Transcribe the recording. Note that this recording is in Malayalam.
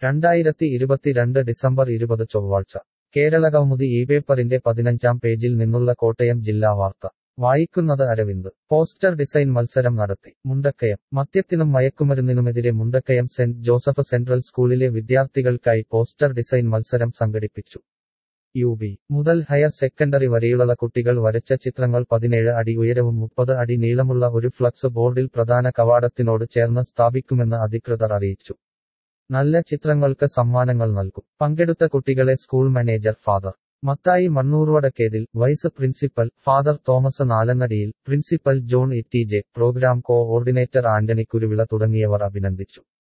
രണ്ടായിരത്തി ഇരുപത്തിരണ്ട് ഡിസംബർ ഇരുപത് ചൊവ്വാഴ്ച കേരള കൗമുദി ഈ പേപ്പറിന്റെ പതിനഞ്ചാം പേജിൽ നിന്നുള്ള കോട്ടയം ജില്ലാ വാർത്ത വായിക്കുന്നത് അരവിന്ദ് പോസ്റ്റർ ഡിസൈൻ മത്സരം നടത്തി മുണ്ടക്കയം മദ്യത്തിനും മയക്കുമരുന്നിനുമെതിരെ മുണ്ടക്കയം സെന്റ് ജോസഫ് സെൻട്രൽ സ്കൂളിലെ വിദ്യാർത്ഥികൾക്കായി പോസ്റ്റർ ഡിസൈൻ മത്സരം സംഘടിപ്പിച്ചു യു ബി മുതൽ ഹയർ സെക്കൻഡറി വരെയുള്ള കുട്ടികൾ വരച്ച ചിത്രങ്ങൾ പതിനേഴ് അടി ഉയരവും മുപ്പത് അടി നീളമുള്ള ഒരു ഫ്ലക്സ് ബോർഡിൽ പ്രധാന കവാടത്തിനോട് ചേർന്ന് സ്ഥാപിക്കുമെന്ന് അധികൃതർ അറിയിച്ചു നല്ല ചിത്രങ്ങൾക്ക് സമ്മാനങ്ങൾ നൽകും പങ്കെടുത്ത കുട്ടികളെ school manager father Mathai Mannoorvadakkethil vice principal father Thomas Nalangadiyil principal John E T J program coordinator Antony Kuruvila തുടങ്ങിയവർ അഭിനന്ദിച്ചു